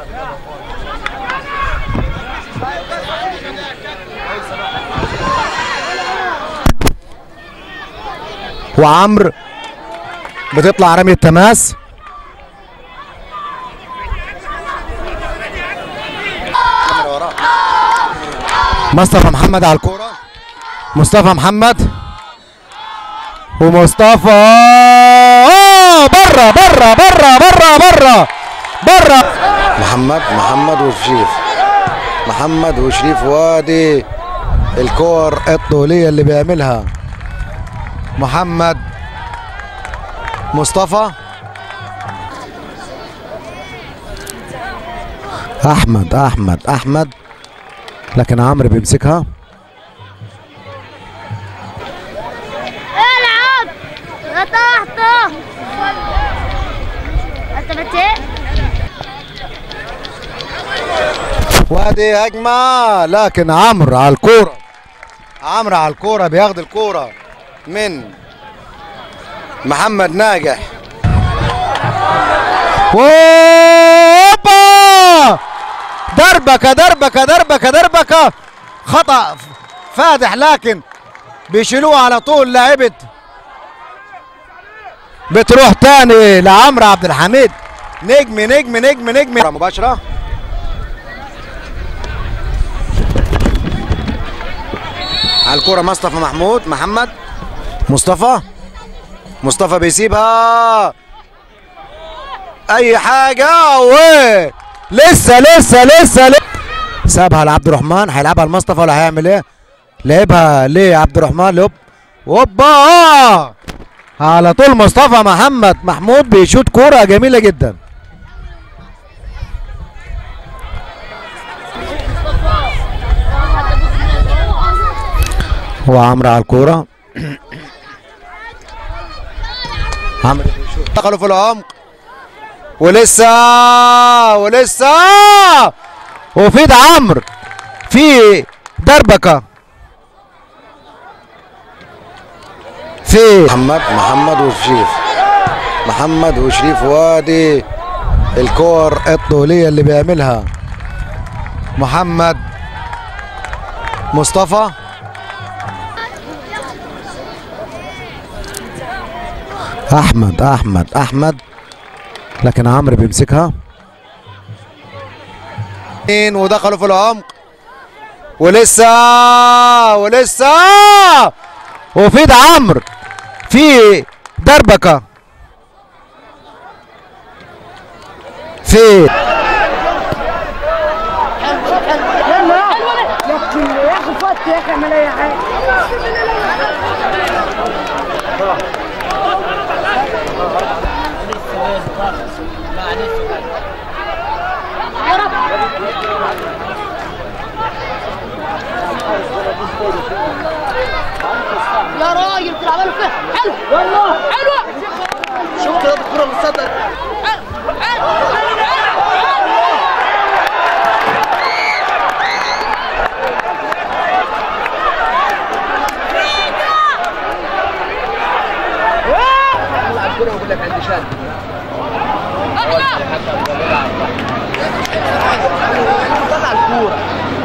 وعمرو بتطلع رمية تماس مصطفى محمد على الكورة مصطفى محمد ومصطفى آه بره بره بره بره بره بره محمد محمد وشريف محمد وشريف وادي الكور الطولية اللي بيعملها محمد مصطفى احمد احمد احمد لكن عمرو بيمسكها العب قطعته انت بتي وادي هجمة لكن عمرو على الكورة عمرو على الكورة بياخد الكورة من محمد ناجح اوبا دربكه دربكه دربكه دربكه خطا فادح لكن بيشيلوه على طول لاعبة بتروح تاني لعمرو عبد الحميد نجم نجم نجم نجم مباشرة على الكورة مصطفى محمود محمد مصطفى مصطفى بيسيبها اي حاجة و لسه لسه لسه لسه سابها لعبد الرحمن هيلعبها لمصطفى ولا هيعمل ايه؟ لعبها ليه عبد الرحمن لوب اوبا على طول مصطفى محمد محمود بيشوط كوره جميله جدا هو عمرو على الكوره عمرو بيشوط دخلوا في العمق ولسه ولسه وفي ده عمرو في دربكه في محمد محمد وشريف محمد وشريف وادي الكور الطولية اللي بيعملها محمد مصطفى احمد احمد احمد لكن عمرو بيمسكها اتنين ودخلوا في العمق ولسه ولسه وفي ده عمرو في دربكه في يا راجل تلعب له فيها حلو والله حلوه شوف كده الكرة مصدق الكرة ويقول لك عندي شد طلع الكورة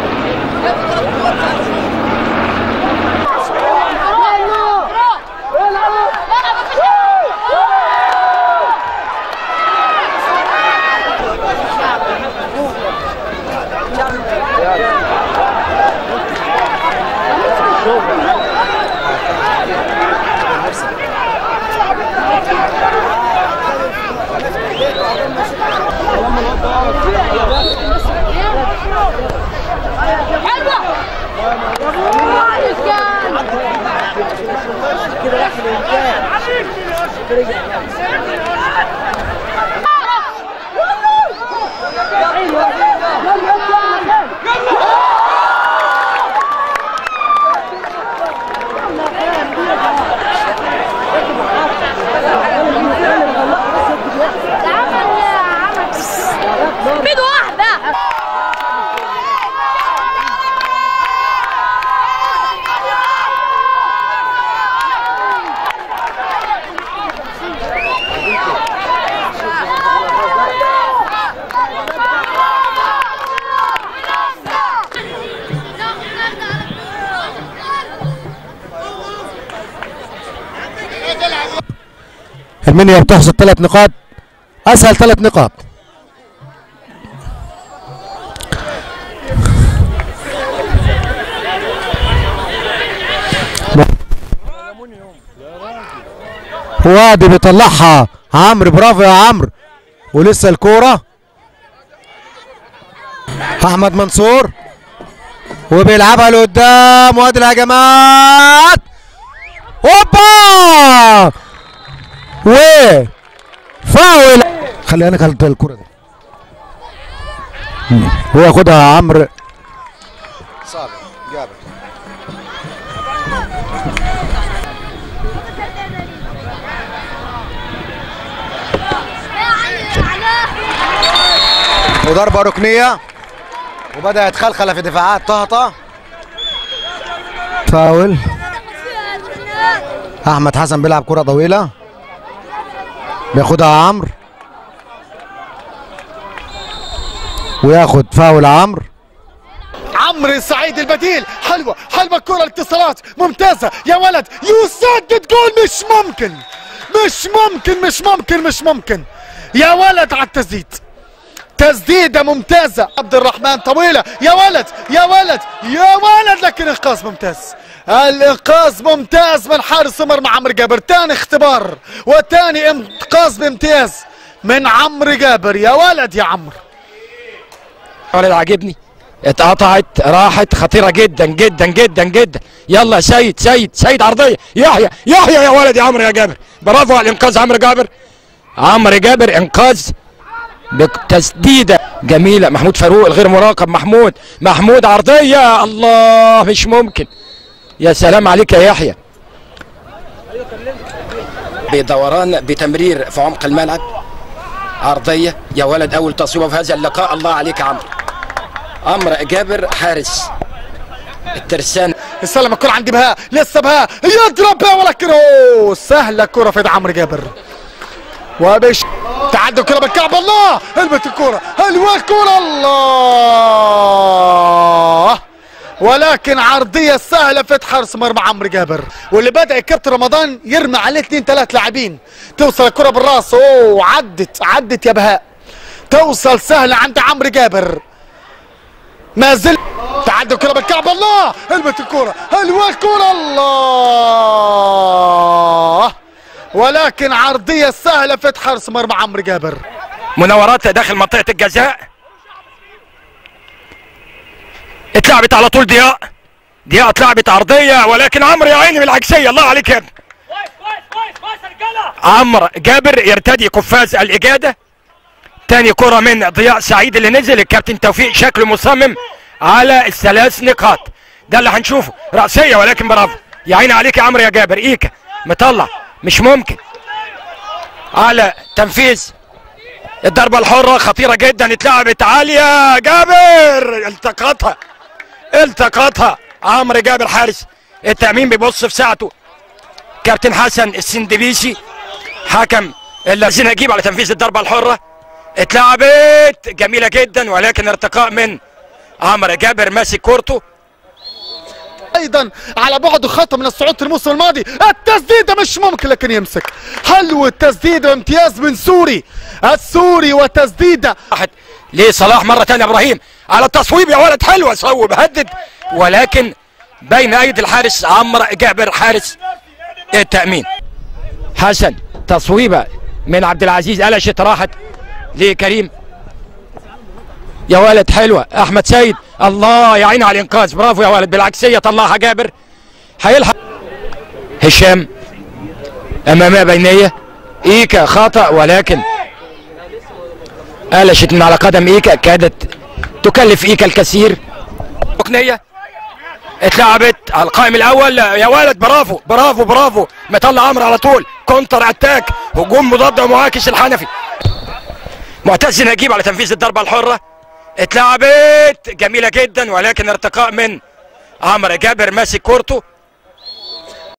بيد واحده المنيا بتحصد ثلاث نقاط اسهل ثلاث نقاط وادي بيطلعها عمرو برافو يا عمرو ولسه الكوره احمد منصور وبيلعبها لقدام وادي الهجمات هوبا و فاول خلي انا خلت الكره دي وياخدها عمرو صابر جابر وضربة ركنية وبدأ يتخلخل في دفاعات طهطة فاول أحمد حسن بيلعب كرة طويلة بياخدها عمرو وياخد فاول عمرو عمرو السعيد البديل حلوة حلوة الكرة الاتصالات ممتازة يا ولد يسدد جول مش ممكن مش ممكن مش ممكن مش ممكن يا ولد على التسديد تسديدة ممتازة عبد الرحمن طويلة يا ولد يا ولد يا ولد لكن انقاذ ممتاز الانقاذ ممتاز من حارس مرمى عمرو جابر تاني اختبار وتاني انقاذ بامتياز من عمرو جابر يا ولد يا عمرو ولد عاجبني اتقطعت راحت خطيرة جدا جدا جدا جدا يلا يا سيد سيد سيد عرضية يحيى يحيى يا ولد يا عمرو يا جابر برافو على الانقاذ عمرو جابر عمرو جابر انقاذ بتسديدة جميلة محمود فاروق الغير مراقب محمود محمود عرضية الله مش ممكن يا سلام عليك يا يحيى بدوران بتمرير في عمق الملعب عرضية يا ولد أول تصويبة في هذا اللقاء الله عليك يا عمرو عمرو جابر حارس الترسان استلم الكرة عند بهاء لسه بهاء يضرب بهاء ولكن اوه سهلة الكرة في يد عمرو جابر وبش تعدى الكرة بالكعب الله هلبت الكرة حلوة الكرة الله ولكن عرضية سهلة في حارس مرمى عمرو جابر واللي بدأ الكابتن رمضان يرمي عليه اثنين ثلاث لاعبين توصل الكرة بالراس اوه عدت عدت يا بهاء توصل سهلة عند عمرو جابر ما زل تعدى الكرة بالكعب الله هلبت الكرة حلوة الكرة الله ولكن عرضية سهلة في حارس مرمى عمرو جابر مناورات داخل منطقة الجزاء اتلعبت على طول ضياء ضياء اتلعبت عرضية ولكن عمرو يا عيني بالعكسية الله عليك يا ابني عمرو جابر يرتدي قفاز الإجادة تاني كرة من ضياء سعيد اللي نزل الكابتن توفيق شكله مصمم على الثلاث نقاط ده اللي هنشوفه رأسية ولكن برافو يا عيني عليك يا عمرو يا جابر ايكا مطلع مش ممكن على تنفيذ الضربة الحرة خطيرة جدا اتلعبت عالية جابر التقطها التقطها عمرو جابر حارس التأمين بيبص في ساعته كابتن حسن السندبيسي حكم الذين يجيب على تنفيذ الضربة الحرة اتلعبت جميلة جدا ولكن ارتقاء من عمرو جابر ماسك كورته ايضا على بعد خطوه من الصعود الموسم الماضي التسديده مش ممكن لكن يمسك حلو التسديده وامتياز من سوري السوري وتسديده راحت لصلاح مرة تانية ابراهيم على التصويب يا ولد حلوة صوب هدد ولكن بين ايدي الحارس عمرو جابر حارس التأمين حسن تصويبة من عبد العزيز قلشت راحت لكريم يا ولد حلوة احمد سيد الله يا عيني على الانقاذ برافو يا ولد بالعكسية طلعها جابر هيلحق هشام امامية بينية ايكا خطأ ولكن قلشت من على قدم ايكا كادت تكلف ايكا الكثير ركنيه اتلعبت على القائم الاول يا ولد برافو برافو برافو مطلع عمرو على طول كونتر اتاك هجوم مضاد ومعاكس الحنفي معتز نجيب على تنفيذ الضربه الحره اتلعبت جميله جدا ولكن ارتقاء من عمرو جابر ماسك كورته